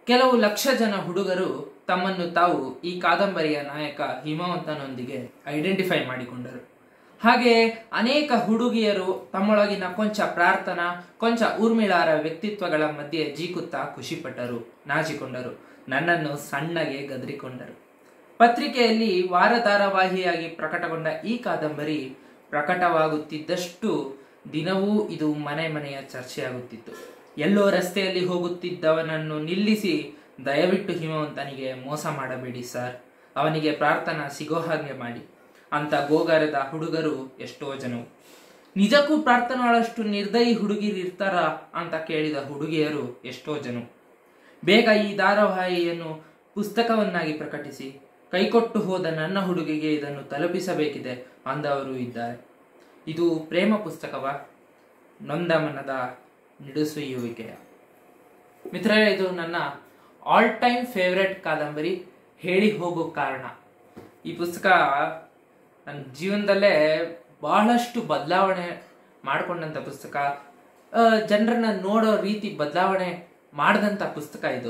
ಕೆಲವು ಲಕ್ಷ ಜನ ಹುಡುಗರು ತಮ್ಮನ್ನು ತಾವು ಈ ಕಾದಂಬರಿಯ ನಾಯಕ ಹಿಮವಂತನೊಂದಿಗೆ ಐಡೆಂಟಿಫೈ ಮಾಡಿಕೊಂಡರು ಹಾಗೆ ಅನೇಕ ಹುಡುಗಿಯರು ತಮ್ಮೊಳಗಿನ ಕೊಂಚ ಪ್ರಾರ್ಥನಾ ಕೊಂಚ ಊರ್ಮಿಳಾರ ವ್ಯಕ್ತಿತ್ವಗಳ ಮಧ್ಯೆ ಜೀಕುತ್ತಾ ಖುಷಿಪಟ್ಟರು ನಾಚಿಕೊಂಡರು ನನ್ನನ್ನು ಸಣ್ಣಗೆ ಗದರಿಕೊಂಡರು ಪತ್ರಿಕೆಯಲ್ಲಿ ವಾರ ಧಾರಾವಾಹಿಯಾಗಿ ಪ್ರಕಟಗೊಂಡ ಈ ಕಾದಂಬರಿ ಪ್ರಕಟವಾಗುತ್ತಿದ್ದಷ್ಟು ದಿನವೂ ಇದು ಮನೆ ಮನೆಯ ಚರ್ಚೆಯಾಗುತ್ತಿತ್ತು ಎಲ್ಲೋ ರಸ್ತೆಯಲ್ಲಿ ಹೋಗುತ್ತಿದ್ದವನನ್ನು ನಿಲ್ಲಿಸಿ ದಯವಿಟ್ಟು ಹಿಮವಂತನಿಗೆ ಮೋಸ ಮಾಡಬೇಡಿ ಸರ್ ಅವನಿಗೆ ಪ್ರಾರ್ಥನಾ ಸಿಗೋ ಹಾಗೆ ಮಾಡಿ ಅಂತ ಗೋಗರೆದ ಹುಡುಗರು ಎಷ್ಟೋ ಜನವು ನಿಜಕ್ಕೂ ಪ್ರಾರ್ಥನಾಳಷ್ಟು ನಿರ್ದಯಿ ಹುಡುಗಿರು ಇರ್ತಾರ ಅಂತ ಕೇಳಿದ ಹುಡುಗಿಯರು ಎಷ್ಟೋ ಜನ ಬೇಗ ಈ ಧಾರಾವಾಹಿಯನ್ನು ಪುಸ್ತಕವನ್ನಾಗಿ ಪ್ರಕಟಿಸಿ ಕೈಕೊಟ್ಟು ಹೋದ ನನ್ನ ಹುಡುಗಿಗೆ ಇದನ್ನು ತಲುಪಿಸಬೇಕಿದೆ ಅಂದವರು ಇದ್ದಾರೆ ಇದು ಪ್ರೇಮ ಪುಸ್ತಕವ ನೊಂದ ಮನದ ನಿಡುಸುಯ್ಯುವಿಕೆಯ ಮಿತ್ರರೇ ಇದು ನನ್ನ ಆಲ್ ಟೈಮ್ ಫೇವ್ರೆಟ್ ಕಾದಂಬರಿ ಹೇಳಿ ಹೋಗೋ ಕಾರಣ ಈ ಪುಸ್ತಕ ನನ್ನ ಜೀವನದಲ್ಲೇ ಬಹಳಷ್ಟು ಬದಲಾವಣೆ ಮಾಡಿಕೊಂಡಂಥ ಪುಸ್ತಕ ಜನರನ್ನ ನೋಡೋ ರೀತಿ ಬದಲಾವಣೆ ಮಾಡಿದಂಥ ಪುಸ್ತಕ ಇದು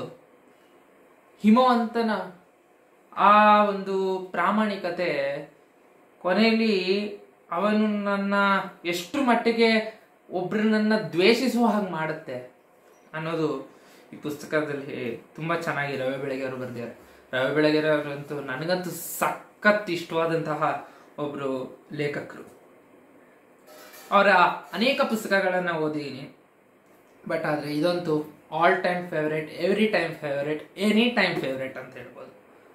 ಹಿಮವಂತನ ಆ ಒಂದು ಪ್ರಾಮಾಣಿಕತೆ ಕೊನೆಯಲ್ಲಿ ಅವನು ನನ್ನ ಎಷ್ಟು ಮಟ್ಟಿಗೆ ಒಬ್ರನ್ನ ದ್ವೇಷಿಸುವ ಹಾಗೆ ಮಾಡುತ್ತೆ ಅನ್ನೋದು ಈ ಪುಸ್ತಕದಲ್ಲಿ ತುಂಬಾ ಚೆನ್ನಾಗಿ ರವಿ ಬೆಳಗೆಯವರು ಬರೆದಿದ್ದಾರೆ ರವಿ ಬೆಳಗೆಯವರಂತೂ ನನಗಂತೂ ಸಖತ್ ಇಷ್ಟವಾದಂತಹ ಒಬ್ರು ಲೇಖಕರು ಅವರ ಅನೇಕ ಪುಸ್ತಕಗಳನ್ನು ಓದಿದ್ದೀನಿ ಬಟ್ ಆದರೆ ಇದಂತೂ all time favourite every time favourite any time favourite ಅಂತ ಹೇಳ್ಬೋದು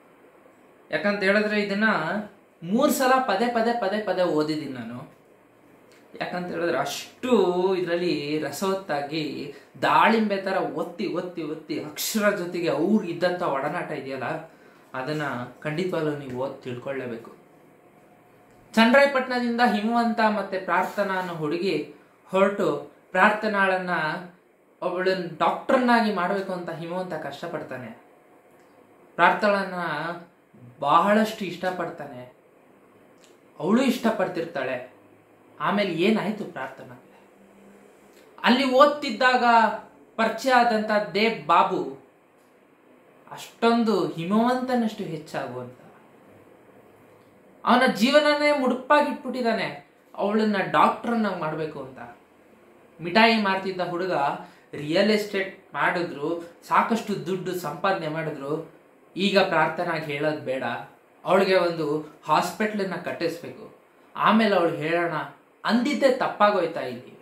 ಯಾಕಂತ ಹೇಳಿದ್ರೆ ಇದನ್ನ ಮೂರು ಸಲ ಪದೇ ಪದೇ ಪದೇ ಪದೇ ಓದಿದ್ದೀನಿ ನಾನು ಯಾಕಂತ ಹೇಳಿದ್ರೆ ಅಷ್ಟು ಇದರಲ್ಲಿ ರಸವತ್ತಾಗಿ ದಾಳಿಂಬೆ ತರ ಒತ್ತಿ ಒತ್ತಿ ಒತ್ತಿ ಅಕ್ಷರ ಜೊತೆಗೆ ಅವ್ರು ಇದ್ದಂಥ ಒಡನಾಟ ಇದೆಯಲ್ಲ ಅದನ್ನ ಖಂಡಿತವಾಗ್ಲೂ ನೀವು ಓದಿ ತಿಳ್ಕೊಳ್ಳೇಬೇಕು ಚಂದ್ರಾಯಪಟ್ಟಣದಿಂದ ಹಿಮವಂತ ಮತ್ತೆ ಪ್ರಾರ್ಥನಾ ಅನ್ನೋ ಹುಡುಗಿ ಹೊರಟು ಪ್ರಾರ್ಥನಾಳನ್ನ ಒಬ್ಬಳನ್ನ ಡಾಕ್ಟರ್ನಾಗಿ ಮಾಡಬೇಕು ಅಂತ ಹಿಮವಂತ ಕಷ್ಟಪಡ್ತಾನೆ ಪ್ರಾರ್ಥನನ್ನ ಬಹಳಷ್ಟು ಇಷ್ಟಪಡ್ತಾನೆ ಅವಳು ಇಷ್ಟಪಡ್ತಿರ್ತಾಳೆ ಆಮೇಲೆ ಏನಾಯ್ತು ಪ್ರಾರ್ಥನಾ ಅಲ್ಲಿ ಓದ್ತಿದ್ದಾಗ ಪರಿಚಯ ಆದಂತ ದೇವ್ ಬಾಬು ಅಷ್ಟೊಂದು ಹಿಮವಂತನಷ್ಟು ಹೆಚ್ಚಾಗುವಂತ ಅವನ ಜೀವನನೇ ಮುಡುಪಾಗಿಟ್ಬಿಟ್ಟಿದ್ದಾನೆ ಅವಳನ್ನ ಡಾಕ್ಟರ್ನ ಮಾಡಬೇಕು ಅಂತ ಮಿಠಾಯಿ ಮಾರ್ತಿದ್ದ ಹುಡುಗ ರಿಯಲ್ ಎಸ್ಟೇಟ್ ಮಾಡಿದ್ರು ಸಾಕಷ್ಟು ದುಡ್ಡು ಸಂಪಾದನೆ ಮಾಡಿದ್ರು ಈಗ ಪ್ರಾರ್ಥನಾಗಿ ಹೇಳೋದು ಬೇಡ ಅವಳಿಗೆ ಒಂದು ಹಾಸ್ಪಿಟ್ಲನ್ನ ಕಟ್ಟಿಸ್ಬೇಕು ಆಮೇಲೆ ಅವಳು ಹೇಳೋಣ ಅಂದಿದ್ದೆ ತಪ್ಪಾಗೋಯ್ತಾ ಇಲ್ಲಿ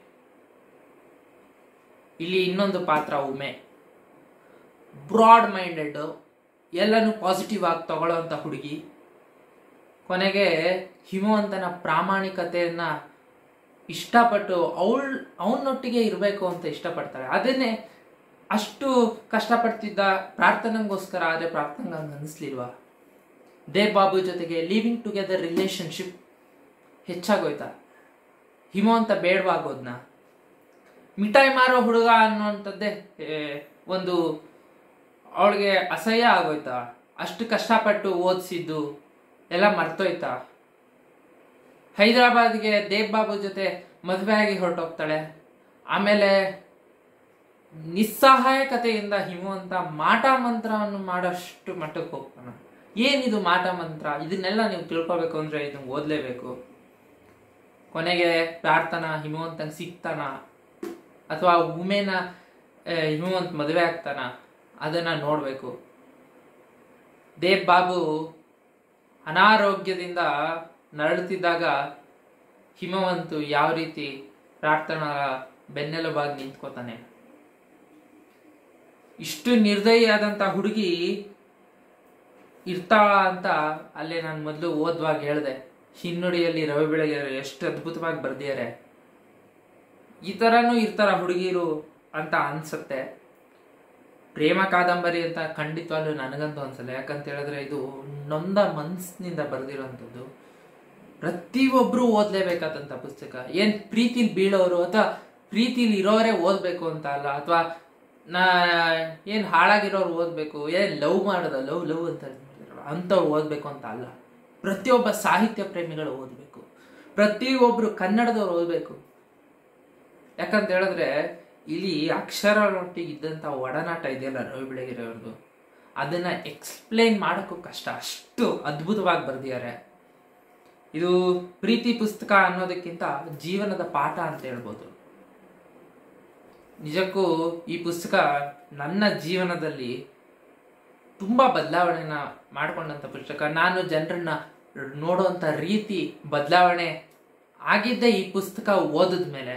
ಇಲ್ಲಿ ಇನ್ನೊಂದು ಪಾತ್ರ ಉಮೆ ಬ್ರಾಡ್ ಮೈಂಡೆಡ್ ಎಲ್ಲನೂ ಪಾಸಿಟಿವ್ ಆಗಿ ತಗೊಳ್ಳೋಂಥ ಹುಡುಗಿ ಕೊನೆಗೆ ಹಿಮವಂತನ ಪ್ರಾಮಾಣಿಕತೆಯನ್ನ ಇಷ್ಟಪಟ್ಟು ಅವಳ ಅವನೊಟ್ಟಿಗೆ ಇರಬೇಕು ಅಂತ ಇಷ್ಟಪಡ್ತಾಳೆ ಅದನ್ನೇ ಅಷ್ಟು ಕಷ್ಟಪಡ್ತಿದ್ದ ಪ್ರಾರ್ಥನೆಗೋಸ್ಕರ ಆದರೆ ಪ್ರಾರ್ಥನೆಗೆ ಹಂಗೆ ಅನಿಸ್ಲಿಲ್ವಾ ದೇವ್ ಬಾಬು ಜೊತೆಗೆ ಲಿವಿಂಗ್ ಟುಗೆದರ್ ರಿಲೇಶನ್ಶಿಪ್ ಹೆಚ್ಚಾಗೋಯ್ತಾ ಹಿಮವಂತ ಬೇಡವಾಗೋದ್ನ ಮಿಠಾಯಿ ಮಾರೋ ಹುಡುಗ ಅನ್ನುವಂಥದ್ದೇ ಏ, ಒಂದು ಅವಳಿಗೆ ಅಸಹ್ಯ ಆಗೋಯ್ತಾ ಅಷ್ಟು ಕಷ್ಟಪಟ್ಟು ಓದಿಸಿದ್ದು ಎಲ್ಲ ಮರ್ತೋಯ್ತಾ ಹೈದರಾಬಾದ್ಗೆ ದೇವ್ ಬಾಬು ಜೊತೆ ಮದುವೆ ಆಗಿ ಹೊರಟೋಗ್ತಾಳೆ ಆಮೇಲೆ ನಿಸ್ಸಹಾಯಕತೆಯಿಂದ ಹಿಮವಂತ ಮಾಟ ಮಂತ್ರವನ್ನು ಮಾಡೋಷ್ಟು ಮಟ್ಟಕ್ಕೆ ಹೋಗ್ತಾನೆ ಏನಿದು ಮಾಟ ಮಂತ್ರ ಇದನ್ನೆಲ್ಲ ನೀವು ತಿಳ್ಕೊಬೇಕು ಅಂದ್ರೆ ಇದನ್ನ ಓದಲೇಬೇಕು ಕೊನೆಗೆ ಪ್ರಾರ್ಥನಾ ಹಿಮವಂತನ ಸಿಗ್ತಾನ ಅಥವಾ ಉಮೇನ ಆ, ಹಿಮವಂತ್ ಮದುವೆ ಆಗ್ತಾನ ಅದನ್ನ ನೋಡ್ಬೇಕು ದೇವ್ ಬಾಬು ಅನಾರೋಗ್ಯದಿಂದ ನರಳುತ್ತಿದ್ದಾಗ ಹಿಮವಂತು ಯಾವ ರೀತಿ ಪ್ರಾರ್ಥನಾ ಬೆನ್ನೆಲುಬಾಗಿ ನಿಂತ್ಕೋತಾನೆ ಇಷ್ಟು ನಿರ್ದಯಿಯಾದಂಥ ಹುಡುಗಿ ಇರ್ತಾಳ ಅಂತ ಅಲ್ಲೇ ನಾನು ಮೊದಲು ಓದುವಾಗ ಹೇಳಿದೆ ಹಿನ್ನುಡಿಯಲ್ಲಿ ರವಿ ಬೆಳಗೆಯವರು ಎಷ್ಟು ಅದ್ಭುತವಾಗಿ ಬರ್ದಿದ್ದಾರೆ ಈ ಥರನೂ ಇರ್ತಾರ ಹುಡುಗಿರು ಅಂತ ಅನ್ಸುತ್ತೆ ಪ್ರೇಮ ಕಾದಂಬರಿ ಅಂತ ಖಂಡಿತವಾಗ್ಲೂ ನನಗಂತೂ ಅನ್ಸಲ್ಲ ಯಾಕಂತ ಹೇಳಿದ್ರೆ ಇದು ನೊಂದ ಮನಸ್ಸಿನಿಂದ ಬರೆದಿರೋಂಥದ್ದು ಪ್ರತಿಯೊಬ್ರು ಓದ್ಲೇಬೇಕಾದಂಥ ಪುಸ್ತಕ ಏನ್ ಪ್ರೀತಿಲಿ ಬೀಳೋರು ಅಥವಾ ಪ್ರೀತಿಲಿ ಇರೋರೇ ಓದ್ಬೇಕು ಅಂತ ಅಲ್ಲ ಅಥವಾ ನಾ ಏನ್ ಹಾಳಾಗಿರೋರು ಓದ್ಬೇಕು ಏನ್ ಲವ್ ಮಾಡೋದ ಲವ್ ಲವ್ ಅಂತ ಅಂಥವ್ರು ಓದ್ಬೇಕು ಅಂತ ಅಲ್ಲ ಪ್ರತಿಯೊಬ್ಬ ಸಾಹಿತ್ಯ ಪ್ರೇಮಿಗಳು ಓದ್ಬೇಕು ಪ್ರತಿಯೊಬ್ರು ಕನ್ನಡದವ್ರು ಓದ್ಬೇಕು ಯಾಕಂತ ಹೇಳಿದ್ರೆ ಇಲ್ಲಿ ಅಕ್ಷರಗಳೊಟ್ಟಿಗೆ ಇದ್ದಂಥ ಒಡನಾಟ ಇದೆಯಲ್ಲ ರವಿ ಬೆಳಗೆರೆ ಅವ್ರದ್ದು ಅದನ್ನ ಎಕ್ಸ್ಪ್ಲೇನ್ ಮಾಡೋಕ್ಕೂ ಕಷ್ಟ ಅಷ್ಟು ಅದ್ಭುತವಾಗಿ ಬರೆದಿದ್ದಾರೆ ಇದು ಪ್ರೀತಿ ಪುಸ್ತಕ ಅನ್ನೋದಕ್ಕಿಂತ ಜೀವನದ ಪಾಠ ಅಂತ ಹೇಳ್ಬೋದು ನಿಜಕ್ಕೂ ಈ ಪುಸ್ತಕ ನನ್ನ ಜೀವನದಲ್ಲಿ ತುಂಬಾ ಬದಲಾವಣೆನ ಮಾಡ್ಕೊಂಡಂತ ಪುಸ್ತಕ ನಾನು ಜನರನ್ನ ನೋಡುವಂತ ರೀತಿ ಬದಲಾವಣೆ ಆಗಿದ್ದೇ ಈ ಪುಸ್ತಕ ಓದಿದ ಮೇಲೆ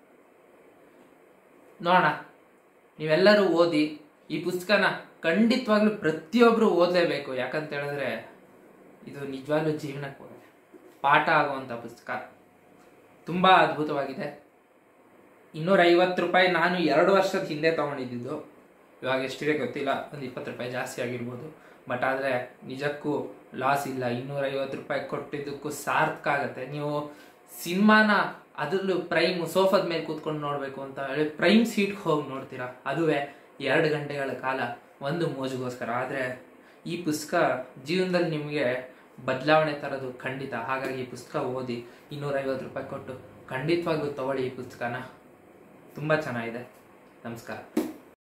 ನೋಡೋಣ ನೀವೆಲ್ಲರೂ ಓದಿ ಈ ಪುಸ್ತಕನ ಖಂಡಿತವಾಗ್ಲೂ ಪ್ರತಿಯೊಬ್ರು ಓದಲೇಬೇಕು ಯಾಕಂತ ಹೇಳಿದ್ರೆ ಇದು ನಿಜವಾಗ್ಲೂ ಜೀವನಕ್ಕೆ ಪಾಠ ಆಗುವಂಥ ಪುಸ್ತಕ ತುಂಬಾ ಅದ್ಭುತವಾಗಿದೆ ಇನ್ನೂರ ಐವತ್ತು ರೂಪಾಯಿ ನಾನು ಎರಡು ವರ್ಷದ ಹಿಂದೆ ತಗೊಂಡಿದ್ದು ಇವಾಗ ಎಷ್ಟಿದೆ ಗೊತ್ತಿಲ್ಲ ಒಂದು ಇಪ್ಪತ್ತು ರೂಪಾಯಿ ಜಾಸ್ತಿ ಆಗಿರ್ಬೋದು ಬಟ್ ಆದರೆ ನಿಜಕ್ಕೂ ಲಾಸ್ ಇಲ್ಲ ಇನ್ನೂರ ಐವತ್ತು ರೂಪಾಯಿ ಕೊಟ್ಟಿದ್ದಕ್ಕೂ ಸಾರ್ಥಕ ಆಗುತ್ತೆ ನೀವು ಸಿನಿಮಾನ ಅದರಲ್ಲೂ ಪ್ರೈಮ್ ಸೋಫಾದ ಮೇಲೆ ಕೂತ್ಕೊಂಡು ನೋಡಬೇಕು ಅಂತ ಹೇಳಿ ಪ್ರೈಮ್ ಸೀಟ್ಗೆ ಹೋಗಿ ನೋಡ್ತೀರಾ ಅದುವೇ ಎರಡು ಗಂಟೆಗಳ ಕಾಲ ಒಂದು ಮೋಜಿಗೋಸ್ಕರ ಆದರೆ ಈ ಪುಸ್ತಕ ಜೀವನದಲ್ಲಿ ನಿಮಗೆ ಬದಲಾವಣೆ ತರೋದು ಖಂಡಿತ ಹಾಗಾಗಿ ಈ ಪುಸ್ತಕ ಓದಿ ಇನ್ನೂರೈವತ್ತು ರೂಪಾಯಿ ಕೊಟ್ಟು ಖಂಡಿತವಾಗ್ಲೂ ತಗೊಳ್ಳಿ ಈ ಪುಸ್ತಕನ ತುಂಬ ಚೆನ್ನಾಗಿದೆ ನಮಸ್ಕಾರ